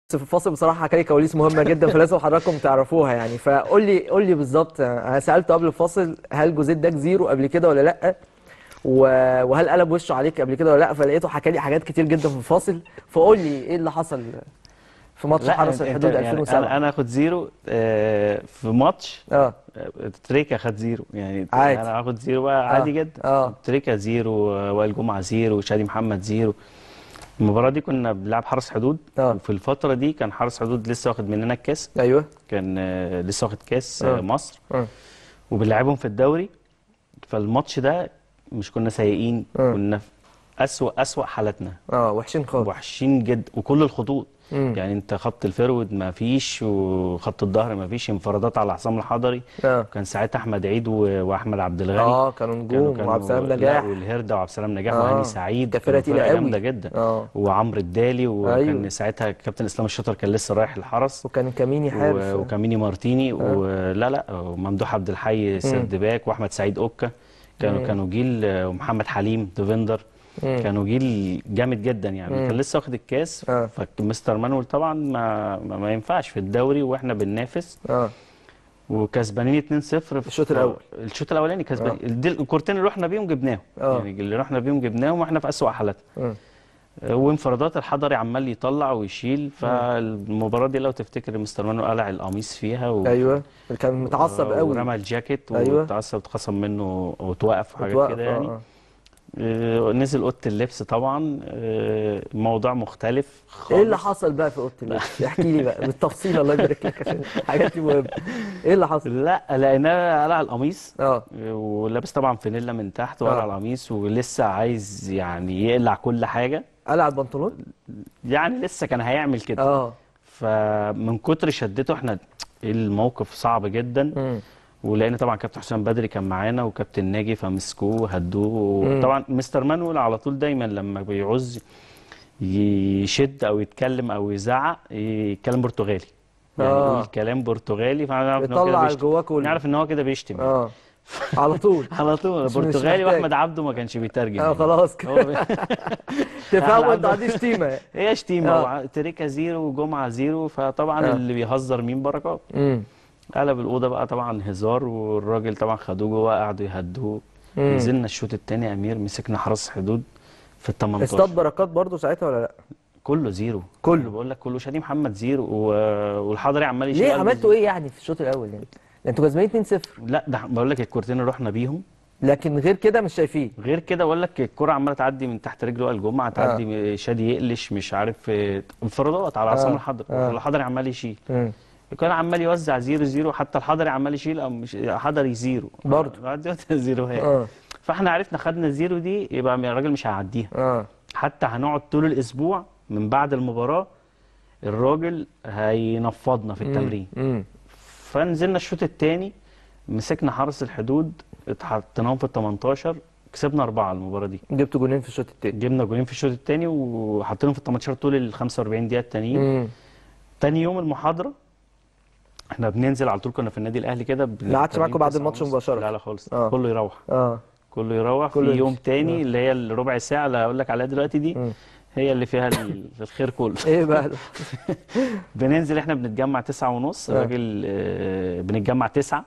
في الفاصل بصراحه حكى لي كواليس مهمه جدا فلازم حضراتكم تعرفوها يعني فقول لي قول لي بالظبط انا سالته قبل الفاصل هل جوزيت ده زيرو قبل كده ولا لا و- وهل قلب وشه عليك قبل كده ولا لا فلقيته حكى لي حاجات كتير جدا في الفاصل فقول لي ايه اللي حصل في ماتش حرس أنت- الحدود أنت يعني 2007 انا انا اخد زيرو آه، في ماتش اه آه، تريكا خد زيرو يعني عادي. انا هاخد زيرو بقى عادي آه. جدا آه. تريكا زيرو آه، وائل جمعه زيرو شادي محمد زيرو المباراه دي كنا بنلعب حرس حدود آه. وفي الفتره دي كان حرس حدود لسه واخد مننا الكاس ايوه كان آه، لسه واخد كاس آه، آه. مصر اه وبنلعبهم في الدوري فالماتش ده مش كنا سيئين آه. كنا في اسوأ اسوأ حالاتنا اه وحشين خالص وحشين جدا وكل الخطوط مم. يعني انت خط الفرود ما فيش وخط الظهر ما فيش انفرادات على عصام الحضري اه كان ساعتها احمد عيد و- واحمد عبد الغني اه كانوا نجوم وعبد السلام لا، نجاح والهرده وعبد السلام نجاح آه. وهاني سعيد كانت فرقة كانوا تقيلة قوي. جامده جدا اه وعمرو الدالي وكان أيوة. ساعتها كابتن اسلام الشاطر كان لسه رايح الحرس وكان كاميني حارس و- وكاميني مارتيني ولا لا وممدوح عبد الحي سيرد باك واحمد سعيد اوكا كانوا مم. كانوا جيل آه، ومحمد حليم ديفندر مم. كانوا جيل جامد جدا يعني مم. كان لسه واخد الكاس آه. فمستر مانويل طبعا ما, ما, ما ينفعش في الدوري واحنا بننافس اه وكسبانين 2-0 في الشوط الأول. الشوط الاولاني كسبانين دي الكورتين اللي رحنا بيهم جبناهم آه. يعني اللي رحنا بيهم جبناهم واحنا في اسوأ حالاتنا اه وانفرادات الحضري عمال يطلع ويشيل فالمباراه دي لو تفتكر مستر مانويل قلع القميص فيها و... ايوه كان متعصب قوي ورمى الجاكيت أيوة. واتعصب اتخصم منه وتوقف وحاجات اتوقف، كده آه، يعني آه. آه، نزل اوضه اللبس طبعا آه، موضوع مختلف خالص ايه اللي حصل بقى في اوضه اللبس احكي لي بقى بالتفصيل الله يبارك لك عشان الحاجات دي مهمه ايه اللي حصل لا لقيناه قلع القميص اه ولابس طبعا فانيلا من تحت آه. وقلع القميص ولسه عايز يعني يقلع كل حاجه قلع البنطلون يعني لسه كان هيعمل كده اه فمن كتر شدته احنا الموقف صعب جدا امم ولقينا طبعا كابتن حسام بدري كان معانا وكابتن ناجي فمسكوه وهدوه مم. طبعا مستر مانويل على طول دايما لما بيعوز يشد او يتكلم او يزعق يتكلم برتغالي يعني آه. يقول كلام برتغالي فنعرف ان هو كده بيطلع اللي بيشتم جواك كله نعرف ان هو كده بيشتم يعني. اه على طول على طول مش- مش برتغالي محتاج. واحمد عبده ما كانش بيترجم اه يعني. خلاص كده هو بي... تفهموا انتوا عبد- عندي شتيمه هي شتيمه آه. وع- تريكا زيرو وجمعه زيرو فطبعا آه. اللي بيهزر مين بركات امم قلب الاوضه بقى طبعا هزار والراجل طبعا خدوه جوه قعدوا يهدوه مم. نزلنا الشوط الثاني يا امير مسكنا حرس حدود في ال اصطاد 18 بركات برضو ساعتها ولا لا كله زيرو كله. بقول لك كله شادي محمد زيرو و... والحضري عمال يشيل ليه قلب عملتوا زيرو. ايه يعني في الشوط الاول يعني ده انتوا كسبانين 2-0 لا ده بقول لك الكورتين اللي رحنا بيهم لكن غير كده مش شايفين غير كده بقول لك الكرة عماله تعدي من تحت رجله الجمعه تعدي شادي يقلش مش عارف آه، انفرادات على عصام آه. الحضري آه. الحضري عمال يشيل امم كان عمال يوزع زيرو زيرو حتى الحضري عمال يشيل أو مش حضري زيرو برضه. بعد يوزع زيروهات اه فاحنا عرفنا خدنا الزيرو دي يبقى الراجل مش هيعديها اه حتى هنقعد طول الاسبوع من بعد المباراه الراجل هينفضنا في التمرين امم فنزلنا الشوط الثاني مسكنا حرس الحدود اتحطيناهم في ال 18 كسبنا أربعة المباراة دي جبتوا جونين في الشوط التاني جبنا جولين في الشوط الثاني وحطيناهم في ال 18 طول ال 45 دقيقة التانيين امم تاني يوم المحاضرة احنا بننزل على طول كنا في النادي الأهلي كده بن- ما قعدتش معاكم بعد تسعة الماتش ونص. مباشرة؟ لا لا خالص آه. كله يروح اه كله يروح كله في يوم يمشي. تاني آه. اللي هي الربع ساعة اللي هقول لك عليها دلوقتي دي مم. هي اللي فيها ال- الخير كله ايه بقى بننزل احنا بنتجمع تسعة ونص آه. الراجل آه، بنتجمع تسعة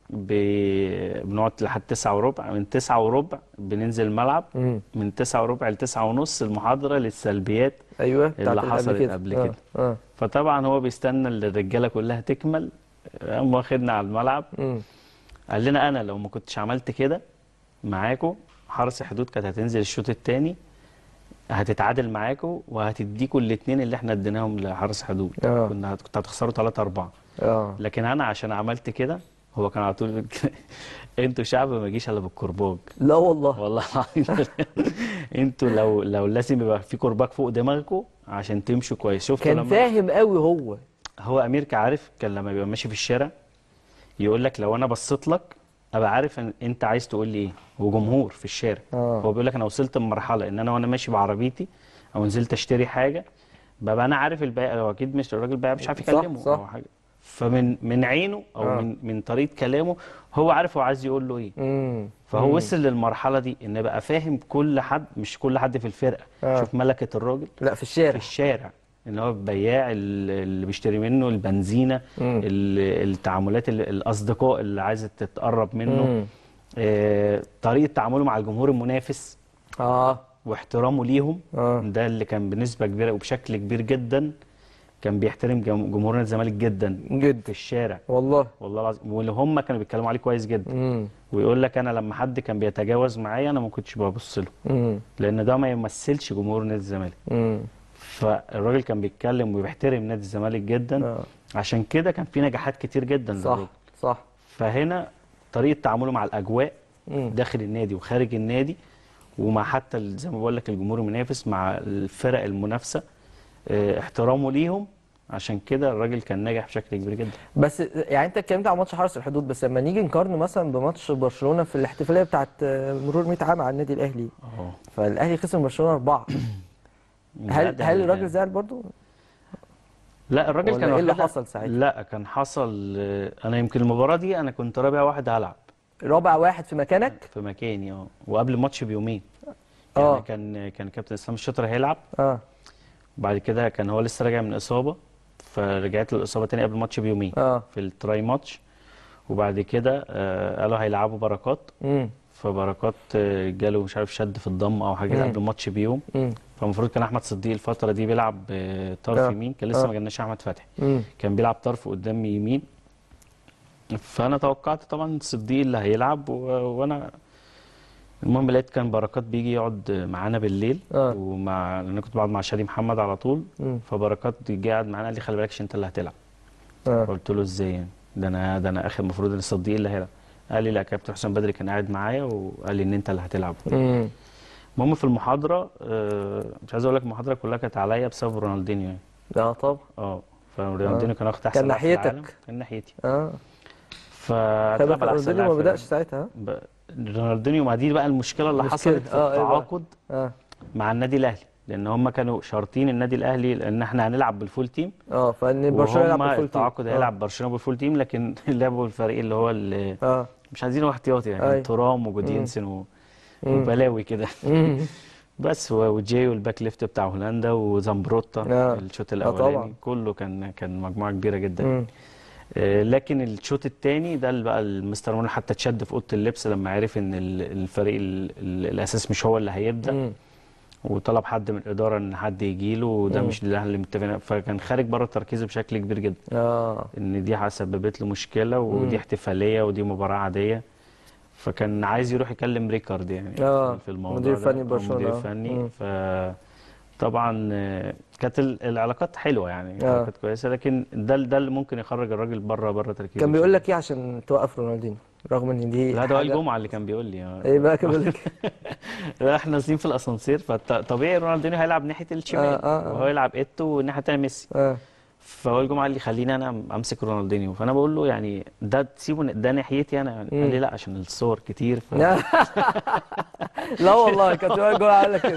ب- بنقعد لحد تسعة وربع من تسعة وربع بننزل الملعب امم من تسعة وربع لتسعة ونص المحاضرة للسلبيات ايوه بتاعت اللي قبل حصلت كده. قبل آه. كده. اه فطبعا هو بيستنى إن الرجالة كلها تكمل قام واخدنا على الملعب امم قال لنا انا لو ما كنتش عملت كده معاكم حرس الحدود كانت هتنزل الشوط الثاني هتتعادل معاكم وهتديكوا الاثنين اللي احنا اديناهم لحرس حدود آه. كنا هت- كنت هتخسروا 3 4 اه لكن انا عشان عملت كده هو كان على طول بيقول كده، انتوا شعب ما يجيش الا بالكرباج لا والله والله العظيم انتوا لو لو لازم يبقى في كرباج فوق دماغكم عشان تمشوا كويس شفتوا كان لما فاهم قوي هو هو امير كعارف كان لما بيبقى ماشي في الشارع يقول لك لو انا بصيت لك ابقى عارف ان انت عايز تقول لي ايه وجمهور في الشارع آه. هو بيقول لك انا وصلت لمرحله ان انا وانا ماشي بعربيتي او نزلت اشتري حاجه ببقى انا عارف البائع هو اكيد مش الراجل بقى مش عارف صح، يكلمه صح. او حاجه فمن من عينه او آه. من من طريقه كلامه هو عارف هو عايز يقول له ايه امم فهو وصل للمرحله دي ان بقى فاهم كل حد مش كل حد في الفرقه آه. شوف ملكه الراجل لا في في الشارع الشارع ان هو بياع ال- اللي بيشتري منه البنزينه مم. ال- التعاملات ال- الاصدقاء اللي عايزه تتقرب منه مم. آه، طريقه تعامله مع الجمهور المنافس اه واحترامه ليهم اه ده اللي كان بنسبه كبيره وبشكل كبير جدا كان بيحترم جم- جمهور نادي الزمالك جدا جد في الشارع والله والله العظيم واللي هم كانوا بيتكلموا عليه كويس جدا امم ويقول لك انا لما حد كان بيتجاوز معايا انا ما كنتش ببص له امم لان ده ما يمثلش جمهور نادي الزمالك امم فالراجل كان بيتكلم وبيحترم نادي الزمالك جدا آه. عشان كده كان في نجاحات كتير جدا صح للراجل. صح فهنا طريقه تعامله مع الاجواء مم. داخل النادي وخارج النادي ومع حتى ال- زي ما بقول لك الجمهور المنافس مع الفرق المنافسه آه، احترامه ليهم عشان كده الراجل كان ناجح بشكل كبير جدا بس يعني انت اتكلمت عن ماتش حرس الحدود بس لما نيجي نقارنه مثلا بماتش برشلونه في الاحتفاليه بتاعت آه، مرور 100 عام على النادي الاهلي اه فالاهلي خسر من برشلونه اربعه لا، هل ده- هل ده- الراجل زعل برضه؟ لا الراجل ولا كان ايه اللي واخدها- حصل ساعتها؟ لا كان حصل آه، انا يمكن المباراه دي انا كنت رابع واحد هلعب رابع واحد في مكانك في مكاني اه وقبل الماتش بيومين آه. يعني كان كان كابتن اسلام الشاطر هيلعب اه بعد كده كان هو لسه راجع من اصابه فرجعت له الاصابه تاني قبل الماتش بيومين اه في التراي ماتش وبعد كده آه، قالوا هيلعبوا بركات امم فبركات آه، جاله مش عارف شد في الضم او حاجه كده مم. قبل الماتش بيوم امم فالمفروض كان احمد صديق الفتره دي بيلعب آه، طرف آه. يمين كان لسه آه. ما جالناش احمد فتحي امم كان بيلعب طرف قدام يمين فانا توقعت طبعا صديق اللي هيلعب و... وانا المهم لقيت كان بركات بيجي يقعد معانا بالليل آه. ومع لان أنا كنت بقعد مع شادي محمد على طول مم. فبركات جه قاعد معانا قال لي خلي بالكش انت اللي هتلعب اه قلت له ازاي يعني ده انا ده انا اخر المفروض ان صديق اللي هيلعب قال لي لا كابتن حسام بدري كان قاعد معايا وقال لي ان انت اللي هتلعب امم المهم في المحاضره آه، مش عايز اقول لك المحاضره كلها كانت عليا بسبب رونالدينيو يعني اه طبعا اه فرونالدينيو كان واخد احسن كان لاعب في ناحيتك. العالم. كان ناحيتي اه ف خلي بالك رونالدينيو ما بدأش ساعتها ب... رونالدينيو ما دي بقى المشكله اللي مشكلة. حصلت في آه، إيه بقى؟ التعاقد اه مع النادي الاهلي لان هم كانوا شارطين النادي الاهلي ان احنا هنلعب بالفول تيم اه فان برشلونه يلعب وهم بالفول تيم. التعاقد آه. هيلعب برشلونه بالفول تيم لكن لعبوا الفريق اللي هو اللي اه مش عايزينه احتياطي يعني أيوة. كان ترام وجودينسن و... مم. وبلاوي كده مم. بس و- وجاي والباك ليفت بتاع هولندا وزامبروتا آه. الشوط آه، الاولاني طبعا. كله كان كان مجموعه كبيره جدا مم. آه، لكن الشوط الثاني ده اللي بقى المستر مانويل حتى اتشد في اوضه اللبس لما عرف ان ال- الفريق ال- ال- الاساس مش هو اللي هيبدا مم. وطلب حد من الاداره ان حد يجي له وده مم. مش اللي متفقين فكان خارج بره تركيزه بشكل كبير جدا اه ان دي سببت له مشكله ودي مم. احتفاليه ودي مباراه عاديه فكان عايز يروح يكلم ريكارد يعني آه، في الموضوع مدير ده فني أو برشلونة، مدير آه. فني مم. ف طبعا آه، كانت ال- العلاقات حلوه يعني آه. علاقات كويسه لكن ده ده اللي ممكن يخرج الراجل بره بره تركيزه كان بيقول لك ايه عشان توقف رونالدينو رغم ان دي لا ده وائل حاجة- جمعه اللي كان بيقول لي آه. ايه بقى كان بيقول لك لا احنا نازلين في الاسانسير فطبيعي رونالدينيو هيلعب ناحيه الشمال آه، آه، آه. وهو يلعب ايتو والناحيه الثانيه ميسي اه فوائل جمعه قال لي خليني انا امسك رونالدينيو فانا بقول له يعني ده تسيبه ده ناحيتي انا يعني قال لي لا عشان الصور كتير ف... لا والله كان وائل جمعه قال لك كده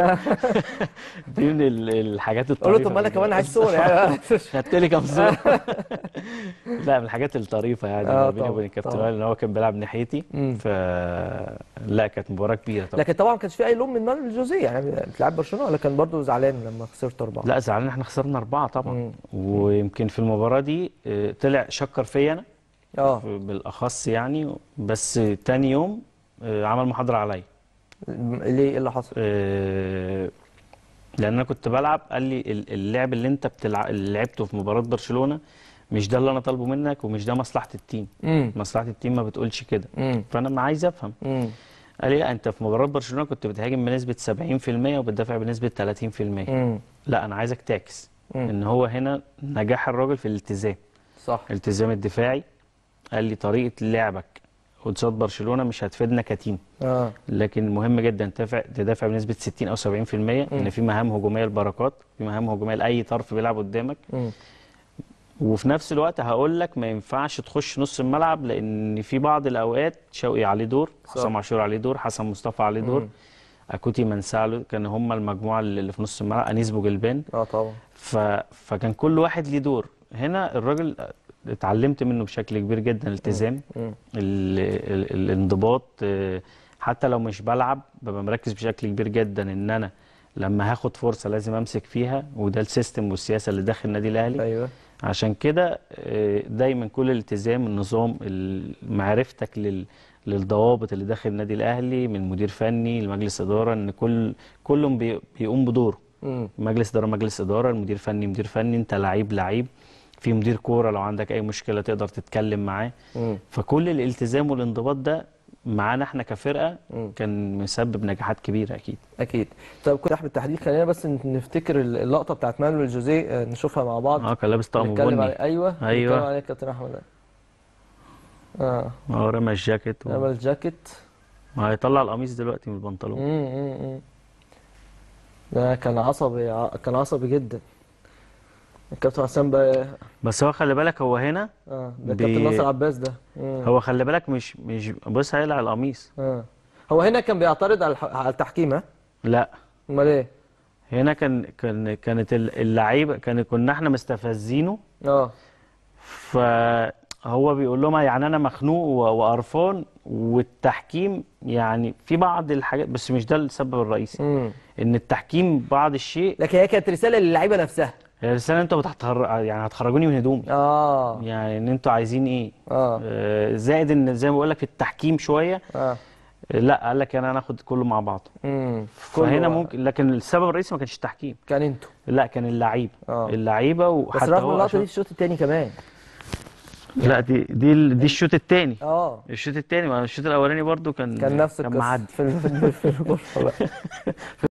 دي من ال- الحاجات قول الطريفه له طب ما انا في كمان عايز الموضوع. صور يعني خدت لي كام صوره لا من الحاجات الطريفه يعني آه، ما بيني طبعا، وبين الكابتن طبعا. وائل ان هو كان بيلعب ناحيتي مم. ف لا كانت مباراه كبيره طبعا لكن طبعا ما كانش في اي لوم من مانويل جوزيه يعني بتلعب برشلونه ولا كان برضه زعلان لما خسرت اربعه لا زعلان احنا خسرنا اربعه طبعا مم. ويمكن في المباراه دي آه، طلع شكر فيا انا اه في- بالاخص يعني بس تاني يوم آه، عمل محاضره عليا ليه ايه اللي حصل؟ آه، لان انا كنت بلعب قال لي ال- اللعب اللي انت بتلعب اللي لعبته في مباراه برشلونه مش ده اللي انا طالبه منك ومش ده مصلحه التيم امم مصلحه التيم ما بتقولش كده امم فانا ما عايز افهم امم قال لي لا انت في مباراه برشلونه كنت بتهاجم بنسبه 70% وبتدافع بنسبه 30% امم لا انا عايزك تعكس مم. ان هو هنا نجاح الراجل في الالتزام صح الالتزام الدفاعي قال لي طريقه لعبك قصاد برشلونه مش هتفيدنا كتيم اه لكن مهم جدا تدافع تدافع بنسبه 60 او 70% ان في مهام هجوميه لبركات في مهام هجوميه لاي طرف بيلعب قدامك امم وفي نفس الوقت هقول لك ما ينفعش تخش نص الملعب لان في بعض الاوقات شوقي عليه دور صح. حسام عاشور عليه دور حسن مصطفى عليه دور مم. اكوتي منسالو كان هم المجموعه اللي في نص الملعب انيس بوجلبان اه طبعا ف... فكان كل واحد ليه دور هنا الراجل اتعلمت منه بشكل كبير جدا الالتزام مم. ال... ال... الانضباط آه، حتى لو مش بلعب ببقى مركز بشكل كبير جدا ان انا لما هاخد فرصه لازم امسك فيها وده السيستم والسياسه اللي داخل النادي الاهلي ايوه عشان كده آه، دايما كل الالتزام النظام ال- معرفتك لل للضوابط اللي داخل النادي الاهلي من مدير فني لمجلس اداره ان كل كلهم بي- بيقوم بدوره امم مجلس اداره مجلس اداره المدير فني مدير فني انت لعيب لعيب في مدير كوره لو عندك اي مشكله تقدر تتكلم معاه امم فكل الالتزام والانضباط ده معانا احنا كفرقه مم. كان مسبب نجاحات كبيره اكيد اكيد طب كنت احمد التحديد خلينا بس نفتكر اللقطه بتاعت مانويل جوزيه آه، نشوفها مع بعض اه كان لابس طقم نتكلم بني عليه ايوه أيوة. نتكلم عليه كابتن احمد اه اه رمى الجاكيت و... عمل الجاكيت هيطلع القميص دلوقتي من البنطلون امم امم ده كان عصبي ع- كان عصبي جدا الكابتن حسام بقى بس هو خلي بالك هو هنا اه ده بي- كابتن ناصر عباس ده مم. هو خلي بالك مش مش بص هيقلع القميص اه هو هنا كان بيعترض على الح- على التحكيم ها لا امال ايه هنا كان كان كانت ال- اللعيبه كان كنا احنا مستفزينه اه فهو بيقول لهم يعني انا مخنوق و- وقرفان والتحكيم يعني في بعض الحاجات بس مش ده السبب الرئيسي امم ان التحكيم بعض الشيء لكن هي كانت رساله للعيبه نفسها هي رساله انتوا بتحتر... يعني هتخرجوني من هدومي اه يعني ان انتوا عايزين ايه اه آه، زائد ان زي ما بقول لك في التحكيم شويه اه آه، لا قال لك انا هناخد كله مع بعض امم فهنا ممكن لكن السبب الرئيسي ما كانش التحكيم كان انتوا لا كان اللعيبه اه اللعيبه بس وحتى رغم هو اللقطه عشان دي الشوط الثاني كمان لا دي دي ال- دي الشوط الثاني اه الشوط الثاني ما الشوط الاولاني برضو كان كان نفس كان القصه معدي في ال- في ال- في الغرفه بقى